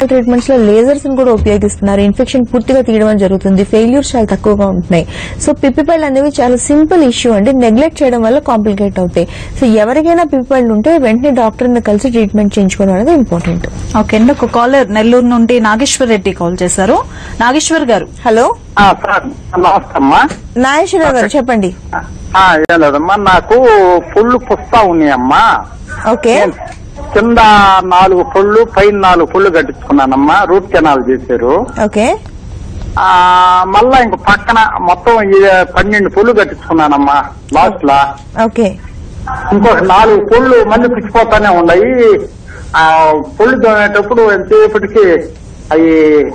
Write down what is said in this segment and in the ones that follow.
Treatments లో lasers కూడా ఉపయోగిస్తున్నారు ఇన్ఫెక్షన్ పూర్తిగా తీయడం జరుగుతుంది ఫెయిల్యూర్స్ చాలా తక్కువగా ఉంటున్నాయి సో పిప్పిపళ్ళు అనేవి చాలా సింపుల్ ఇష్యూ అండి నెగ్లెక్ట్ చేయడం వల్ల కాంప్లికేట్ అవుతాయి సో ఎవరికైనా పిప్పిపళ్ళు ఉంటే వెంటనే డాక్టర్ ని కలిసి ట్రీట్మెంట్ చేయించుకోవడం అనేది ఇంపార్టెంట్ ఓకే అండి ఒక కాలర్ నెల్లూరు నుండి నాగేశ్వర్ రెడ్డి కాల్ చేశారు నాగేశ్వర్ గారు హలో ఆ, సార్ నమస్తే అమ్మా నాగేశ్వరరావు గారు చెప్పండి ఆ, ఏం లేదమ్మా నాకు పుళ్ళు పుస్తా ఉన్నాయమ్మా ఓకే నేను కింద నాలుగు పుళ్ళు పైన నాలుగు పుళ్ళు కట్టించుకున్నానమ్మా రూట్ కెనాల్ చేశారు ఓకే ఆ మళ్ళా ఇంక పక్కన మొత్తం ఈ పన్నెండు పుళ్ళు కట్టించుకున్నానమ్మా లాస్ట్ లా ఓకే ఇంకొక నాలుగు పుళ్ళు మళ్ళీ పిచ్చిపోతానే ఉన్నాయి ఆ పుళ్ళు తోనేటప్పుడు ఎంతసేపటికి అవి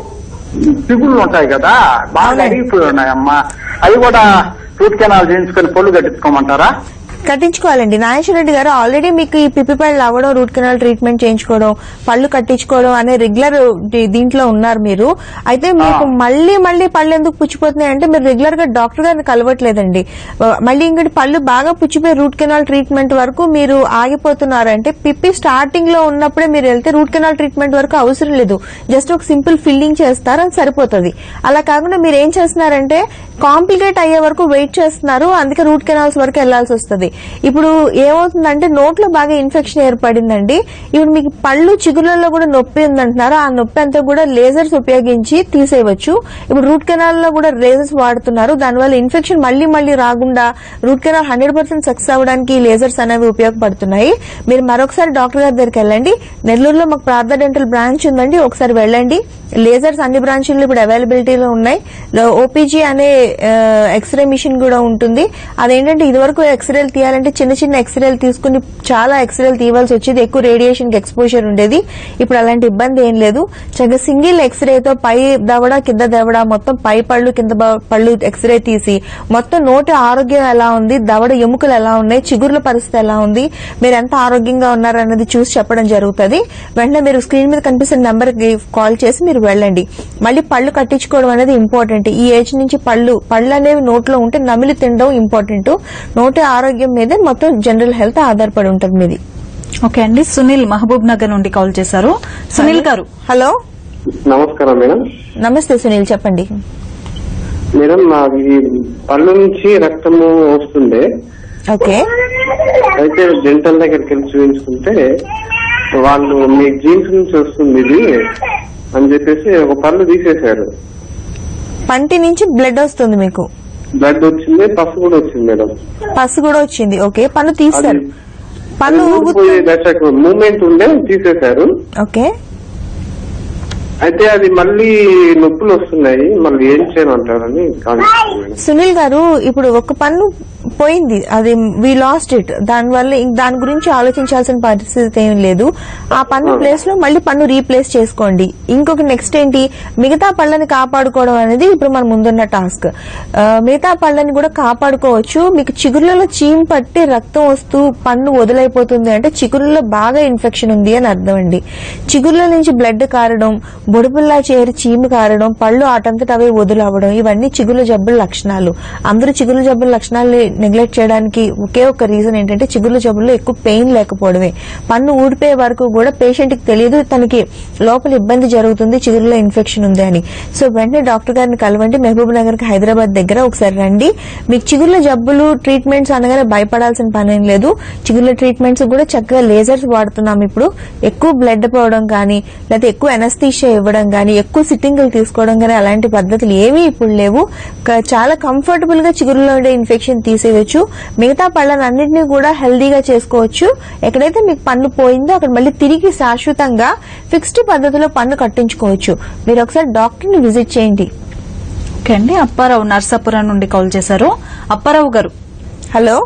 పిగుళ్ళు ఉంటాయి కదా బాగా అవునండి. అరిగిపోయి ఉన్నాయమ్మా అవి కూడా రూట్ కెనాల్ చేయించుకొని పుళ్ళు కట్టించుకోమంటారా కట్టించుకోవాలండి నాగేశ్వర రెడ్డి గారు ఆల్రెడీ మీకు ఈ పిప్పి పళ్ళు అవ్వడం రూట్ కెనాల్ ట్రీట్మెంట్ చేయించుకోవడం పళ్ళు కట్టించుకోవడం అనే రెగ్యులర్ దీంట్లో ఉన్నారు మీరు అయితే మీకు మళ్ళీ మళ్ళీ పళ్ళు ఎందుకు పుచ్చిపోతున్నాయి అంటే మీరు రెగ్యులర్ గా డాక్టర్ గారిని కలవట్లేదండి ఆ, మళ్ళీ ఇంకటి పళ్ళు బాగా పుచ్చిపోయి రూట్ కెనాల్ ట్రీట్మెంట్ వరకు మీరు ఆగిపోతున్నారు అంటే పిప్పి స్టార్టింగ్ లో ఉన్నప్పుడే మీరు వెళ్తే రూట్ కెనాల్ ట్రీట్మెంట్ వరకు అవసరం లేదు జస్ట్ ఒక సింపుల్ ఫిల్లింగ్ చేస్తారు అది సరిపోతుంది అలా కాకుండా మీరు ఏం చేస్తున్నారంటే కాంప్లికేట్ అయ్యే వరకు వెయిట్ చేస్తున్నారు అందుకే రూట్ కెనాల్స్ వరకు వెళ్లాల్సి వస్తుంది ఇప్పుడు ఏమవుతుందంటే నోట్లో బాగా ఇన్ఫెక్షన్ ఏర్పడిందండి ఇప్పుడు మీకు పళ్ళు చిగుళ్ళలో కూడా నొప్పి ఉందంటున్నారు ఆ నొప్పి అంతా కూడా లేజర్స్ ఉపయోగించి తీసేయవచ్చు ఇప్పుడు రూట్ కెనాల్ లో కూడా లేజర్స్ వాడుతున్నారు దానివల్ల ఇన్ఫెక్షన్ మళ్ళీ మళ్ళీ రాకుండా root canal hundred percent success అవ్వడానికి ఈ లేజర్స్ అనేవి ఉపయోగపడుతున్నాయి మీరు మరొకసారి డాక్టర్ గారి దగ్గరికి వెళ్ళండి నెల్లూరులో మాకు ప్రార్థ డెంటల్ బ్రాంచ్ ఉందండి ఒకసారి వెళ్ళండి లేజర్స్ అన్ని బ్రాంచీలు ఇప్పుడు అవైలబిలిటీలో ఉన్నాయి ఓపీజీ అనే ఎక్స్రే మిషన్ కూడా ఉంటుంది అదేంటంటే ఇదివరకు ఎక్స్రేలు తీయాలంటే చిన్న చిన్న ఎక్స్రేలు తీసుకుని చాలా ఎక్స్రేలు తీయవలసి వచ్చేది ఎక్కువ రేడియేషన్ కి ఎక్స్పోజర్ ఉండేది ఇప్పుడు అలాంటి ఇబ్బంది ఏం లేదు చక్కగా సింగిల్ ఎక్స్రేతో పై దవడ కింద దవడ మొత్తం పై పళ్ళు కింద బ- పళ్ళు ఎక్స్రే తీసి మొత్తం నోటి ఆరోగ్యం ఎలా ఉంది దవడ ఎముకలు ఎలా ఉన్నాయి చిగుర్ల పరిస్థితి ఎలా ఉంది మీరు ఎంత ఆరోగ్యంగా ఉన్నారు అన్నది చూసి చెప్పడం జరుగుతుంది వెంటనే మీరు స్క్రీన్ మీద కనిపిస్తున్న నెంబర్ కి కాల్ చేసి మీరు వెళ్ళండి మళ్ళీ పళ్ళు కట్టించుకోవడం అనేది ఇంపార్టెంట్ ఈ ఏజ్ నుంచి పళ్ళు పళ్ళు అనేవి నోట్లో ఉంటే నమిలి తినడం ఇంపార్టెంట్ నోటి ఆరోగ్యం మీదే మొత్తం జనరల్ హెల్త్ ఆధారపడి ఉంటుంది మీది ఓకే అండి సునీల్ మహబూబ్ నగర్ నుండి కాల్ చేశారు సునీల్ గారు హలో నమస్కారం మేడం నమస్తే సునీల్ చెప్పండి మేడం నాది పళ్ళు నుంచి రక్తము వస్తుండే ఓకే అయితే డెంటల్ దగ్గరికి వెళ్ళి చూపించుకుంటే వాళ్ళు మీ జీన్స్ నుంచి వస్తుంది ఇది అని చెప్పేసి ఒక పళ్ళు తీసేశారు పంటి నుంచి బ్లడ్ వస్తుంది మీకు బ్లడ్ వచ్చింది పసు కూడా వచ్చింది మేడం పసు కూడా వచ్చింది ఓకే పన్ను తీస్తారు పన్ను ఊగుతుంది మూమెంట్ ఉండే తీసేశారు ఓకే అయితే అది మళ్ళీ నొప్పులు వస్తున్నాయి మళ్ళీ ఏం చేయమంటారని కాల్ చేశాను మేడం సునీల్ గారు ఇప్పుడు ఒక పన్ను పోయింది అది వి లాస్ట్ ఇట్ దానివల్ల ఇంక దాని గురించి ఆలోచించాల్సిన పరిస్థితి ఏం లేదు ఆ పన్ను ప్లేస్ లో మళ్ళీ పన్ను రీప్లేస్ చేసుకోండి ఇంకొక నెక్స్ట్ ఏంటి మిగతా పళ్ళని కాపాడుకోవడం అనేది ఇప్పుడు మన ముందున్న టాస్క్ ఆ, మిగతా పళ్ళని కూడా కాపాడుకోవచ్చు మీకు చిగుర్లలో చీమ్ పట్టి రక్తం వస్తూ పన్ను వదిలైపోతుంది అంటే చిగురులో బాగా ఇన్ఫెక్షన్ ఉంది అని అర్థం అండి చిగుర్ల నుంచి బ్లడ్ కారడం బొడుపుల్లా చేరి చీము కారడం పళ్ళు ఆటంతట అవే వదులవ్వడం ఇవన్నీ చిగురు జబ్బుల లక్షణాలు అందరూ చిగురు జబ్బుల లక్షణాలని నెగ్లెక్ట్ చేయడానికి ఒకే ఒక రీజన్ ఏంటంటే చిగురు జబ్బుల్లో ఎక్కువ పెయిన్ లేకపోవడమే పన్ను ఊడిపోయే వరకు కూడా పేషెంట్ కి తెలియదు తనకి లోపల ఇబ్బంది జరుగుతుంది చిగురులో ఇన్ఫెక్షన్ ఉంది అని సో వెంటనే డాక్టర్ గారిని కలవండి మహబూబ్ నగర్ కి హైదరాబాద్ దగ్గర ఒకసారి రండి మీకు చిగుర్ల జబ్బులు ట్రీట్మెంట్స్ అనగానే భయపడాల్సిన పని ఏం లేదు చిగుర్ల ట్రీట్మెంట్స్ కూడా చక్కగా లేజర్స్ వాడుతున్నాం ఇప్పుడు ఎక్కువ బ్లడ్ పోవడం కానీ లేకపోతే ఎక్కువ ఎనస్థీషియా ఇవ్వడం కానీ ఎక్కువ సిట్టింగ్లు తీసుకోవడం కానీ అలాంటి పద్ధతులు ఏమీ ఇప్పుడు లేవు క- చాలా కంఫర్టబుల్ గా చిగురులో ఉండే ఇన్ఫెక్షన్ తీసేయచ్చు మిగతా పళ్ళనన్నింటినీ కూడా హెల్దీగా చేసుకోవచ్చు ఎక్కడైతే మీకు పన్ను పోయిందో అక్కడ మళ్ళీ తిరిగి శాశ్వతంగా ఫిక్స్డ్ పద్ధతిలో పన్ను కట్టించుకోవచ్చు మీరు ఒకసారి డాక్టర్ ని విజిట్ చేయండి ఓకే అండి అప్పారావు నర్సాపురం నుండి కాల్ చేశారు అప్పారావు గారు హలో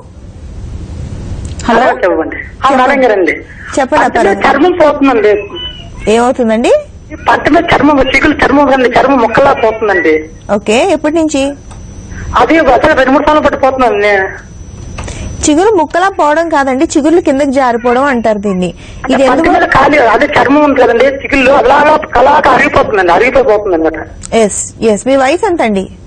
హలో చెప్పండి ఆ, మేడం గారండి చెప్పండి పంట మీద అప్పారావు చర్మం పోతుందండి ఏమవుతుందండి పంట మీద చర్మం చిగులు చర్మం అండి చర్మం ముక్కలా పోతుందండి ఓకే ఎప్పటి నుంచి అది అసలు రెండు మూడు సార్లు పట్టిపోతుందండి చిగురు ముక్కలా పోవడం కాదండి చిగుర్లు కిందకి జారిపోవడం అంటారు దీన్ని ఇది పంట ఎందుకు మీద ఖాళీ అదే చర్మం ఉంది కదండి చిగుళ్ళు అలాగా అలాగా అరిగిపోతుందండి అరిగిపోతుందండి అన్నమాట ఎస్ ఎస్ మీ వయసు ఎంత అండి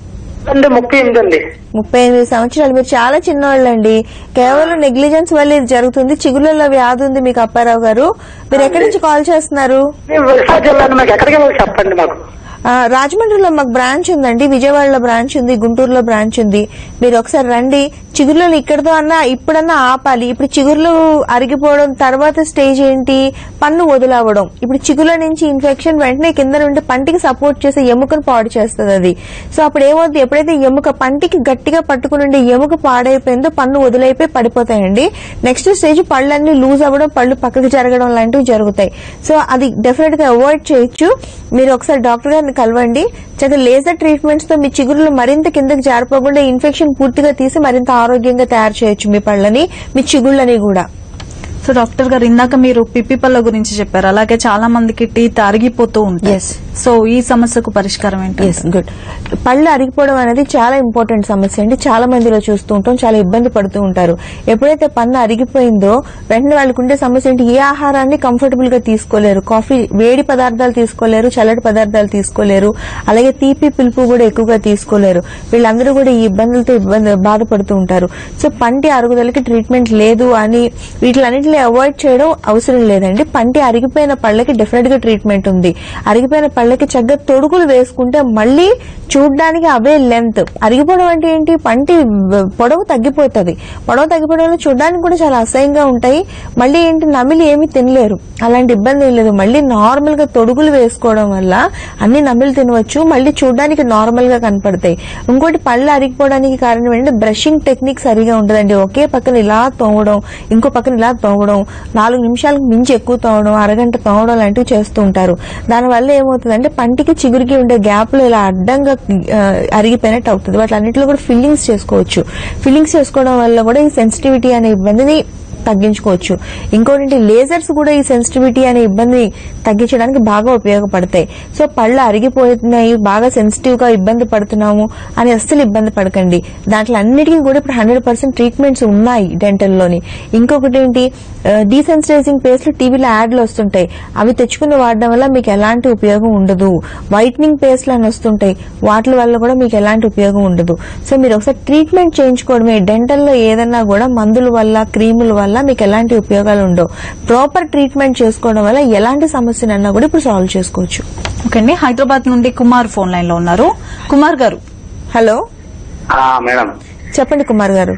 అండి ముప్పై ఎనిమిది అండి ముప్పై ఎనిమిది సంవత్సరాలు మీరు చాలా చిన్నవాళ్ళండి కేవలం నెగ్లిజెన్స్ వల్ల ఇది జరుగుతుంది చిగుళ్ళలో వ్యాధి ఉంది మీకు అప్పారావు గారు మీరు ఎక్కడి నుంచి కాల్ చేస్తున్నారు మేము విశాఖ జిల్లా మాకు ఎక్కడికి వెళ్ళాలి చెప్పండి మాకు ఆ, రాజమండ్రిలో మాకు బ్రాంచ్ ఉందండి విజయవాడలో బ్రాంచ్ ఉంది గుంటూరులో బ్రాంచ్ ఉంది మీరు ఒకసారి రండి చిగుర్లు ఇక్కడతో అన్నా ఇప్పుడన్నా ఆపాలి ఇప్పుడు చిగుర్లు అరిగిపోవడం తర్వాత స్టేజ్ ఏంటి పన్ను వదులవడం ఇప్పుడు చిగుర్ల నుంచి ఇన్ఫెక్షన్ వెంటనే కింద నుండి పంటికి సపోర్ట్ చేసే ఎముకను పాడు చేస్తుంది అది సో అప్పుడు ఏమవుతుంది ఎప్పుడైతే ఎముక పంటికి గట్టిగా పట్టుకుని ఉండే ఎముక పాడైపోయిందో పన్ను వదిలైపోయి పడిపోతాయండి నెక్స్ట్ స్టేజ్ పళ్ళన్నీ లూజ్ అవ్వడం పళ్ళు పక్కకి జరగడం లాంటివి జరుగుతాయి సో అది డెఫినెట్ గా అవాయిడ్ చేయొచ్చు మీరు ఒకసారి డాక్టర్ గారిని కలవండి చక్కగా లేజర్ ట్రీట్మెంట్స్ తో మీ చిగురులు మరింత కిందకి జారిపోకుండా ఇన్ఫెక్షన్ పూర్తిగా తీసి మరింత ఆరోగ్యంగా తయారు చేయొచ్చు మీ పళ్ళని మీ చిగుళ్ళని కూడా సో డాక్టర్ గారు ఇందాక మీరు పిప్పి పళ్ళ గురించి చెప్పారు అలాగే చాలా మందికి టీత్ అరిగిపోతూ ఉంటాయి Yes. సో ఈ సమస్యకు పరిష్కారం ఏంటి ఎస్ గుడ్ పళ్ళు అరిగిపోవడం అనేది చాలా ఇంపార్టెంట్ సమస్య అండి చాలా మందిలో చూస్తూ ఉంటాం చాలా ఇబ్బంది పడుతూ ఉంటారు ఎప్పుడైతే పన్ను అరిగిపోయిందో వెంటనే వాళ్ళకు ఉండే సమస్య ఏంటి ఏ ఆహారాన్ని కంఫర్టబుల్ గా తీసుకోలేరు కాఫీ వేడి పదార్థాలు తీసుకోలేరు చల్లటి పదార్థాలు తీసుకోలేరు అలాగే తీపి పిలుపు కూడా ఎక్కువగా తీసుకోలేరు వీళ్ళందరూ కూడా ఈ ఇబ్బందులతో ఇబ్బంది బాధపడుతూ ఉంటారు సో పంటి అరుగుదలకి ట్రీట్మెంట్ లేదు అని వీటిలన్నింటినీ అవాయిడ్ చేయడం అవసరం లేదండి పంటి అరిగిపోయిన పళ్ళకి డెఫినెట్ గా ట్రీట్మెంట్ ఉంది అరిగిపోయిన పళ్ళకి చక్కగా తొడుగులు వేసుకుంటే మళ్ళీ చూడ్డానికి అవే లెంత్ అరిగిపోవడం అంటే ఏంటి పంటి వ- పొడవు తగ్గిపోతుంది పొడవు తగ్గిపోవడం వల్ల చూడడానికి కూడా చాలా అసహ్యంగా ఉంటాయి మళ్ళీ ఏంటి నమిలి ఏమీ తినలేరు అలాంటి ఇబ్బంది ఏం లేదు మళ్ళీ నార్మల్ గా తొడుగులు వేసుకోవడం వల్ల అన్ని నమిలి తినవచ్చు మళ్ళీ చూడడానికి నార్మల్ గా కనపడతాయి ఇంకోటి పళ్ళు అరిగిపోవడానికి కారణం ఏంటంటే బ్రషింగ్ టెక్నిక్ సరిగా ఉండదండి ఒకే పక్కన ఇలా తోమడం ఇంకో పక్కన ఇలా తోమడం నాలుగు నిమిషాలకు మించి ఎక్కువ తోమడం అరగంట తోమడం లాంటివి చేస్తూ ఉంటారు దానివల్ల ఏమవుతుందంటే పంటికి చిగురికి ఉండే గ్యాప్ లో ఇలా అడ్డంగా ఆ, అరిగిపోయినట్టు అవుతుంది వాటిలన్నింటిలో కూడా ఫిల్లింగ్స్ చేసుకోవచ్చు ఫిల్లింగ్స్ చేసుకోవడం వల్ల కూడా ఈ సెన్సిటివిటీ అనే ఇబ్బందిని తగ్గించుకోవచ్చు ఇంకోటి లేజర్స్ కూడా ఈ సెన్సిటివిటీ అనే ఇబ్బంది తగ్గించడానికి బాగా ఉపయోగపడతాయి సో పళ్ళు అరిగిపోతున్నాయి బాగా సెన్సిటివ్ గా ఇబ్బంది పడుతున్నాము అని అస్సలు ఇబ్బంది పడకండి దాంట్లో అన్నిటికీ కూడా ఇప్పుడు హండ్రెడ్ పర్సెంట్ ట్రీట్మెంట్స్ ఉన్నాయి డెంటల్ లోని ఇంకొకటి ఏంటి డీసెన్సిటైజింగ్ పేస్ట్లు టీవీలో యాడ్లు వస్తుంటాయి అవి తెచ్చుకుని వాడడం వల్ల మీకు ఎలాంటి ఉపయోగం ఉండదు వైట్నింగ్ పేస్ట్లు అని వస్తుంటాయి వాటి వల్ల కూడా మీకు ఎలాంటి ఉపయోగం ఉండదు సో మీరు ఒకసారి ట్రీట్మెంట్ చేయించుకోవడమే డెంటల్ లో ఏదన్నా కూడా మందుల వల్ల క్రీముల వల్ల మీకు ఎలాంటి ఉపయోగాలు ఉండవు ప్రాపర్ ట్రీట్మెంట్ చేసుకోవడం వల్ల ఎలాంటి సమస్యనన్నా కూడా ఇప్పుడు సాల్వ్ చేసుకోవచ్చు ఓకే అండి హైదరాబాద్ నుండి కుమార్ ఫోన్ లైన్ లో ఉన్నారు కుమార్ గారు హలో ఆ, మేడం చెప్పండి కుమార్ గారు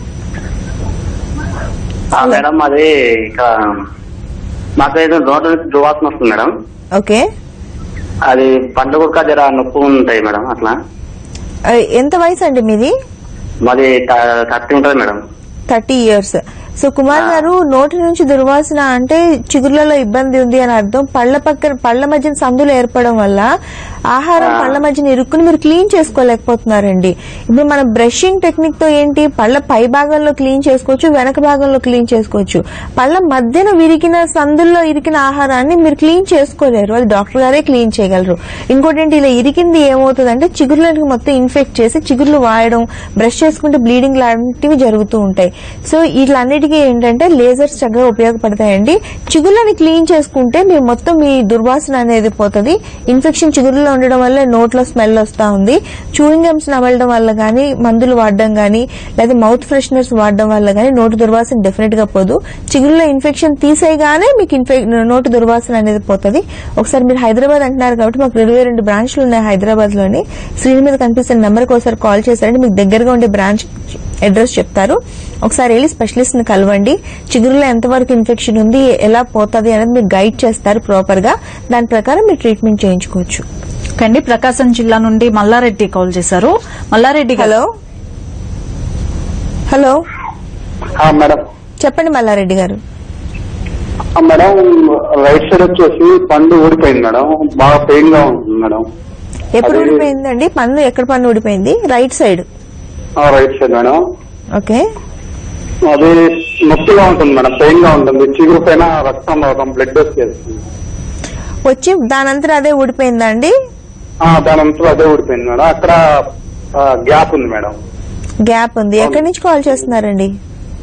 ఆ, మేడం అది ఇక మాకైతే రోడ్డు నుంచి దువాసన వస్తుంది మేడం ఓకే అది పండు కూడా జర నొప్పి ఉంటాయి మేడం అట్లా ఆ, ఎంత వయసు అండి మీది మాది థర్టీ ఉంటుంది madam thirty years so Kumar గారు నోటి నుంచి దుర్వాసన అంటే చిగుర్లలో ఇబ్బంది ఉంది అని అర్థం పళ్ళ పక్కన పళ్ళ మధ్యన సందులు ఏర్పడడం వల్ల ఆహారం పళ్ళ మధ్యన ఇరుక్కుని మీరు క్లీన్ చేసుకోలేకపోతున్నారండి ఇప్పుడు మనం బ్రషింగ్ టెక్నిక్ తో ఏంటి పళ్ళ పై భాగంలో క్లీన్ చేసుకోవచ్చు వెనక భాగంలో క్లీన్ చేసుకోవచ్చు పళ్ళ మధ్యన విరిగిన సందుల్లో ఇరికిన ఆహారాన్ని మీరు క్లీన్ చేసుకోలేరు అది డాక్టర్ గారే క్లీన్ చేయగలరు ఇంకోటి ఏంటి ఇలా ఇరికింది ఏమవుతుందంటే చిగుర్లకి మొత్తం ఇన్ఫెక్ట్ చేసి చిగుర్లు వాయడం బ్రష్ చేసుకుంటే బ్లీడింగ్ లాంటివి జరుగుతూ ఉంటాయి సో వీటిలన్నిటికీ ఏంటంటే లేజర్స్ చక్కగా ఉపయోగపడతాయండి చిగుర్లని క్లీన్ చేసుకుంటే మీ మొత్తం మీ దుర్వాసన అనేది పోతుంది ఇన్ఫెక్షన్ చిగురులో ఉండడం వల్ల నోట్లో స్మెల్ వస్తా ఉంది చూయింగ్ గమ్స్ నమలడం వల్ల గానీ మందులు వాడడం గానీ లేదా మౌత్ ఫ్రెషనర్స్ వాడడం వల్ల గానీ నోటి దుర్వాసన డెఫినెట్ గా పోదు చిగురులో ఇన్ఫెక్షన్ తీసేయగానే మీకు ఇన్ఫెక్ నోటి దుర్వాసన అనేది పోతుంది ఒకసారి మీరు హైదరాబాద్ అంటున్నారు కాబట్టి మాకు ఇరవై రెండు బ్రాంచ్లు ఉన్నాయి హైదరాబాద్ లోని స్క్రీన్ మీద కనిపిస్తున్న నెంబర్కి ఒకసారి కాల్ చేశారంటే మీకు దగ్గరగా ఉండే బ్రాంచ్ అడ్రస్ చెప్తారు ఒకసారి వెళ్ళి స్పెషలిస్ట్ ని కలవండి చిగురులో ఎంతవరకు ఇన్ఫెక్షన్ ఉంది ఎలా పోతుంది అనేది మీకు గైడ్ చేస్తారు ప్రాపర్ గా దాని ప్రకారం మీరు ట్రీట్మెంట్ చేయించుకోవచ్చు ఓకే అండి ప్రకాశం జిల్లా నుండి మల్లారెడ్డి కాల్ చేశారు మల్లారెడ్డి గారు హలో హలో ఆ, మేడం చెప్పండి మల్లారెడ్డి గారు ఆ, మేడం రైట్ సైడ్ వచ్చేసి పండు ఊడిపోయింది మేడం బాగా పెయిన్ గా ఉంటుంది మేడం ఎప్పుడు అదే- ఊడిపోయిందండి పన్ను ఎక్కడ పన్ను ఊడిపోయింది రైట్ సైడ్ ఆ, రైట్ సైడ్ మేడం ఓకే అది నొప్పిగా ఉంటుంది మేడం పెయిన్ గా ఉంటుంది చిగురు పైన రక్తం రావడం బ్లడ్ వచ్చేస్తుంది వచ్చి దానంతరం అదే ఊడిపోయిందా అండి ఆ, దాని అంతా అదే ఊడిపోయింది మేడం అక్కడ గ్యాప్ ఉంది మేడం గ్యాప్ ఉంది ఎక్కడి నుంచి కాల్ చేస్తున్నారండి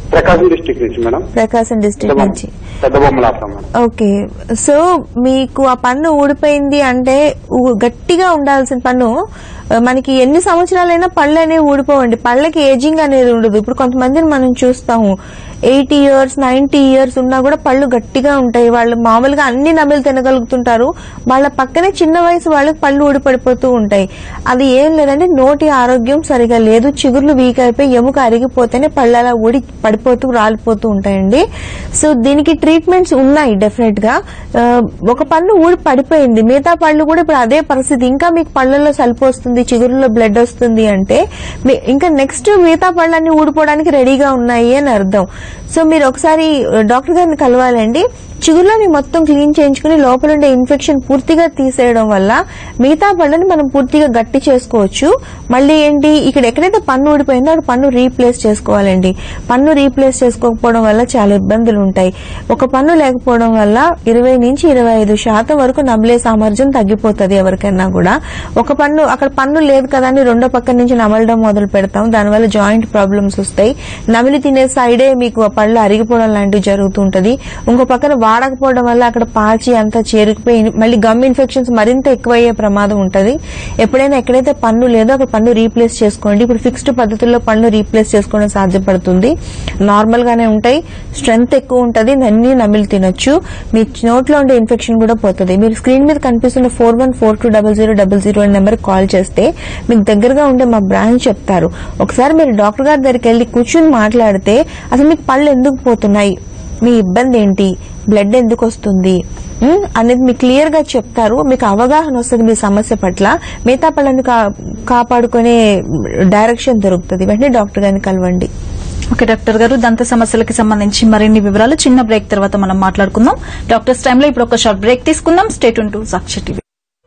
ప్రకాశం డిస్టిక్ నుంచి మేడం ప్రకాశం డిస్ట్రిక్ట్ నుంచి పెద్ద బొమ్మలాడతాం మేడం ఓకే సో మీకు ఆ పన్ను ఊడిపోయింది అంటే ఊ- గట్టిగా ఉండాల్సిన పన్ను ఆ, మనకి ఎన్ని సంవత్సరాలైనా పళ్ళు అనేవి ఊడిపోవండి పళ్ళకి ఏజింగ్ అనేది ఉండదు ఇప్పుడు కొంతమందిని మనం చూస్తాము ఎయిటీ ఇయర్స్ నైన్టీ ఇయర్స్ ఉన్నా కూడా పళ్ళు గట్టిగా ఉంటాయి వాళ్ళు మామూలుగా అన్ని నమిలి తినగలుగుతుంటారు వాళ్ళ పక్కనే చిన్న వయసు వాళ్ళకి పళ్ళు ఊడిపడిపోతూ ఉంటాయి అది ఏం లేదంటే నోటి ఆరోగ్యం సరిగా లేదు చిగుర్లు వీక్ అయిపోయి ఎముక అరిగిపోతేనే పళ్ళు అలా ఊడి పడిపోతూ రాలిపోతూ ఉంటాయండి సో దీనికి ట్రీట్మెంట్స్ ఉన్నాయి డెఫినెట్ గా ఆ, ఒక పన్ను ఊడి పడిపోయింది మిగతా పళ్ళు కూడా ఇప్పుడు అదే పరిస్థితి ఇంకా మీకు పళ్ళల్లో సలుపు వస్తుంది చిగురులో బ్లడ్ వస్తుంది అంటే మీ- ఇంకా నెక్స్ట్ మిగతా పళ్ళన్నీ ఊడిపోవడానికి రెడీగా ఉన్నాయి అని అర్థం సో మీరు ఒకసారి డాక్టర్ గారిని కలవాలండి చిగురులని మొత్తం క్లీన్ చేయించుకుని లోపల ఉండే ఇన్ఫెక్షన్ పూర్తిగా తీసేయడం వల్ల మిగతా పళ్ళని మనం పూర్తిగా గట్టి చేసుకోవచ్చు మళ్ళీ ఏంటి ఇక్కడ ఎక్కడైతే పన్ను ఊడిపోయిందో అక్కడ పన్ను రీప్లేస్ చేసుకోవాలండి పన్ను రీప్లేస్ చేసుకోకపోవడం వల్ల చాలా ఇబ్బందులు ఉంటాయి ఒక పన్ను లేకపోవడం వల్ల ఇరవై నుంచి ఇరవై ఐదు శాతం వరకు నమిలే సామర్థ్యం తగ్గిపోతుంది ఎవరికైనా కూడా ఒక పన్ను అక్కడ పన్ను లేదు కదా అని రెండో పక్క నుంచి నమలడం మొదలు పెడతాం దానివల్ల జాయింట్ ప్రాబ్లమ్స్ వస్తాయి నమిలి తినే సైడే మీకు ఆ పళ్ళు అరిగిపోవడం లాంటివి జరుగుతుంటది ఇంకో పక్కన వాడకపోవడం వల్ల అక్కడ పాచి అంతా చేరుకుపోయి మళ్ళీ గమ్ ఇన్ఫెక్షన్స్ మరింత ఎక్కువయ్యే ప్రమాదం ఉంటది ఎప్పుడైనా ఎక్కడైతే పన్ను లేదో అక్కడ పన్ను రీప్లేస్ చేసుకోండి ఇప్పుడు ఫిక్స్డ్ పద్ధతుల్లో పన్ను రీప్లేస్ చేసుకోవడం సాధ్యపడుతుంది నార్మల్ గానే ఉంటాయి స్ట్రెంగ్త్ ఎక్కువ ఉంటది అన్ని నమిలి తినొచ్చు మీ నోట్లో ఉండే ఇన్ఫెక్షన్ కూడా పోతుంది మీరు స్క్రీన్ మీద కనిపిస్తున్న four one four two double zero double zero అనే నెంబర్ కాల్ చేస్తే మీకు దగ్గరగా ఉండే మా బ్రాంచ్ చెప్తారు ఒకసారి మీరు డాక్టర్ గారి దగ్గరికి వెళ్ళి కూర్చుని మాట్లాడితే అసలు మీకు పళ్ళు ఎందుకు పోతున్నాయి మీ ఇబ్బంది ఏంటి బ్లడ్ ఎందుకు వస్తుంది ఉమ్, అనేది మీకు క్లియర్ గా చెప్తారు మీకు అవగాహన వస్తుంది మీ సమస్య పట్ల మిగతా పళ్ళని కా- కాపాడుకునే డైరెక్షన్ దొరుకుతుంది వెంటనే డాక్టర్ గారిని కలవండి ఓకే డాక్టర్ గారు దంత సమస్యలకి సంబంధించి మరిన్ని వివరాలు చిన్న బ్రేక్ తర్వాత మనం మాట్లాడుకుందాం డాక్టర్స్ టైంలో ఇప్పుడు ఒక షార్ట్ బ్రేక్ తీసుకుందాం స్టేట్ టు సాక్షి టీవీ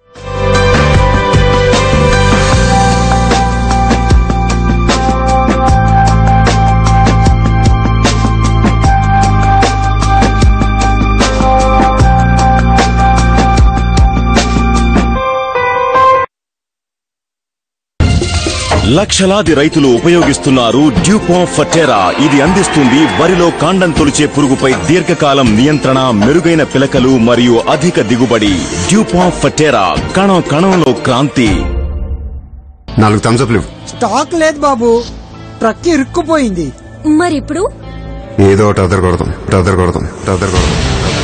లక్షలాది రైతులు ఉపయోగిస్తున్నారు డ్యూపాం ఫటేరా ఇది అందిస్తుంది వరిలో కాండం తొలిచే పురుగుపై దీర్ఘకాలం నియంత్రణ మెరుగైన పిలకలు మరియు అధిక దిగుబడి డ్యూపాం ఫటేరా కణం కణంలో క్రాంతి నాలుగు థమ్స్అప్ లేవు స్టాక్ లేదు బాబు ట్రక్ ఇరుక్కుపోయింది మరి ఇప్పుడు ఏదో ఒకటి అదర్ కొడతాం అదర్ కొడతాం అదర్ కొడతాం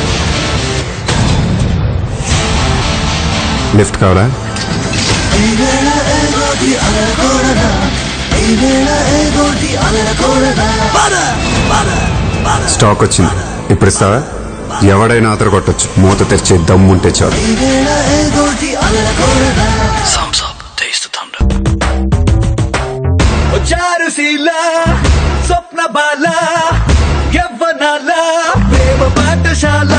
లిఫ్ట్ కావాలా స్టాక్ వచ్చింది ఇప్పుడు ఇస్తావా ఎవడైనా అదర కొట్టచ్చు మూత తెరిచే దమ్ముంటే చాలు చారుశీల స్వప్న బాల యవ్వనాల ప్రేమ పాఠశాల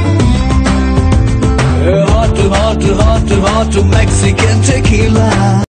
hot hot hot hot Mexican tequila